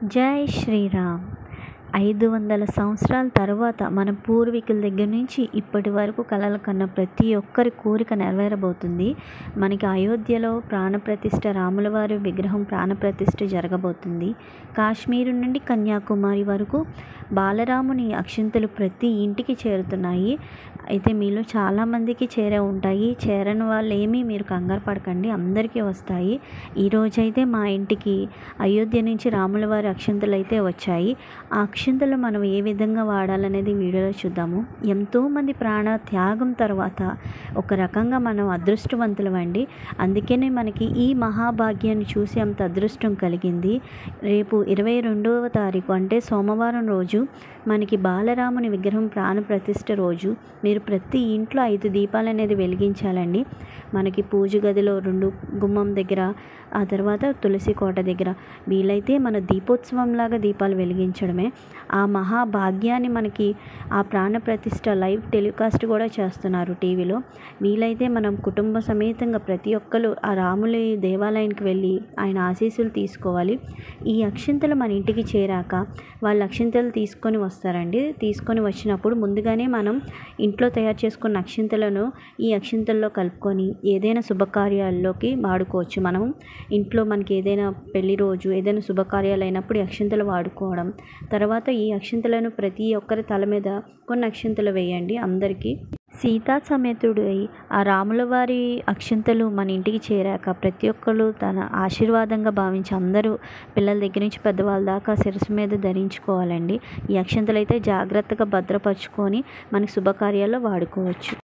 జై శ్రీరామ్ ఐదు వందల సంవత్సరాల తర్వాత మన పూర్వీకుల దగ్గర నుంచి ఇప్పటి వరకు కలలు కన్న ప్రతి ఒక్కరి కోరిక నెరవేరబోతుంది మనకి అయోధ్యలో ప్రాణప్రతిష్ఠ రాముల వారి విగ్రహం ప్రాణప్రతిష్ఠ జరగబోతుంది కాశ్మీరు నుండి కన్యాకుమారి వరకు బాలరాముని అక్షింతలు ప్రతి ఇంటికి చేరుతున్నాయి అయితే మీలో చాలామందికి చేరే ఉంటాయి చేరని వాళ్ళు ఏమీ మీరు కంగారు పడకండి అందరికీ వస్తాయి ఈరోజైతే మా ఇంటికి అయోధ్య నుంచి రాముల వారి అక్షింతలు అయితే వచ్చాయి ఆ అక్షింతలు మనం ఏ విధంగా వాడాలనేది వీడియోలో చూద్దాము ఎంతోమంది ప్రాణ త్యాగం తర్వాత ఒక రకంగా మనం అదృష్టవంతులమండి అందుకనే మనకి ఈ మహాభాగ్యాన్ని చూసి అంత అదృష్టం కలిగింది రేపు ఇరవై రెండవ తారీఖు అంటే సోమవారం రోజు మనకి బాలరాముని విగ్రహం ప్రాణ ప్రతిష్ఠ రోజు మీరు ప్రతి ఇంట్లో ఐదు దీపాలు అనేది వెలిగించాలండి మనకి పూజ గదిలో రెండు గుమ్మం దగ్గర ఆ తర్వాత తులసి కోట దగ్గర వీలైతే మన దీపోత్సవం లాగా దీపాలు వెలిగించడమే ఆ మహాభాగ్యాన్ని మనకి ఆ ప్రాణ ప్రతిష్ఠ లైవ్ టెలికాస్ట్ కూడా చేస్తున్నారు టీవీలో వీలైతే మనం కుటుంబ సమేతంగా ప్రతి ఒక్కరు ఆ రాములి దేవాలయానికి వెళ్ళి ఆయన ఆశీస్సులు తీసుకోవాలి ఈ అక్షింతలు మన ఇంటికి చేరాక వాళ్ళ అక్షింతలు తీసుకొని వస్తారండి తీసుకొని వచ్చినప్పుడు ముందుగానే మనం ఇంట్లో తయారు చేసుకున్న అక్షింతలను ఈ అక్షింతల్లో కలుపుకొని ఏదైనా శుభకార్యాల్లోకి వాడుకోవచ్చు మనం ఇంట్లో మనకి ఏదైనా పెళ్లి రోజు ఏదైనా శుభకార్యాలు అయినప్పుడు ఈ అక్షింతలు వాడుకోవడం తర్వాత ఈ అక్షింతలను ప్రతి ఒక్కరి తల మీద కొన్ని అక్షింతలు వేయండి అందరికీ సీతా సమేతుడై ఆ రాముల వారి అక్షింతలు మన ఇంటికి చేరాక ప్రతి ఒక్కరు తన ఆశీర్వాదంగా భావించి అందరూ పిల్లల దగ్గర నుంచి పెద్దవాళ్ళ దాకా శిరస్సు మీద ధరించుకోవాలండి ఈ అక్షింతలు అయితే జాగ్రత్తగా భద్రపరుచుకొని మనకి శుభకార్యాల్లో వాడుకోవచ్చు